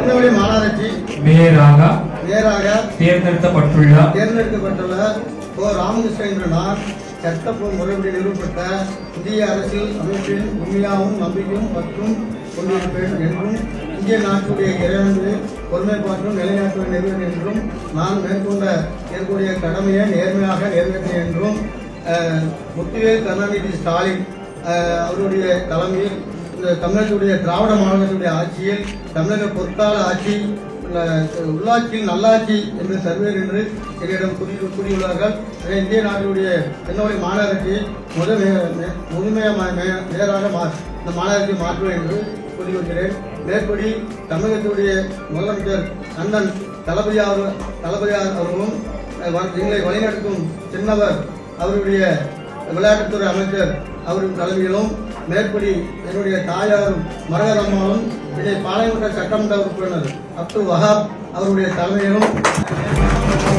திருநெல்வேலி மாநகராட்சி மேயராக நேராக தேர்ந்தெடுக்கப்பட்டுள்ள தேர்ந்தெடுக்கப்பட்டுள்ள ஓ ராமகிருஷ்ணனார் சட்டப்போ முறைப்படி நிறுவப்பட்ட இந்திய அரசியல் அமைப்பின் உண்மையாகவும் நம்பிக்கையும் மற்றும் கொண்டிருப்பேன் என்றும் இந்திய நாட்டுடைய இறைவனது ஒருமைப்பாட்டும் நிலைநாட்டுவேன் நிறுவன் என்றும் நான் மேற்கொண்ட ஏற்கக்கூடிய கடமையை நேர்மையாக நிறைவேற்றேன் என்றும் அஹ், முத்துவேல் கருணாநிதி ஸ்டாலின் அஹ், அவருடைய தலைமையில் இந்த தமிழகத்துடைய திராவிட மாநிலத்துடைய ஆட்சியில் தமிழக பொற்கால ஆட்சி உள்ள- உள்ளாட்சியில் நல்லாட்சி என்று தருவேன் என்று என்னிடம் கூறி கூறியுள்ளார்கள் எனவே இந்திய நாட்டினுடைய தென்னுடைய மாநகராட்சி முதல் மே- மே- முழுமைய மே- மே- மேயராக மா இந்த மாநகராட்சியை மாற்றுவேன் என்று கூறியிருக்கிறேன் மேற்படி தமிழகத்துடைய முதலமைச்சர் அண்ணன் தளபதியார் தளபதியார் அவர்களும் அஹ், வ- எங்களை வழிநடத்தும் சின்னவர் அவருடைய விளையாட்டுத்துறை அமைச்சர் அவரின் தலைமையிலும் மேற்படி என்னுடைய தாயாரும் மரகர் அம்மாவும் இதை பாளையங்கோட்டை சட்டமன்ற உறுப்பினர் அப்துல் வஹாப் அவருடைய தலைமையிலும்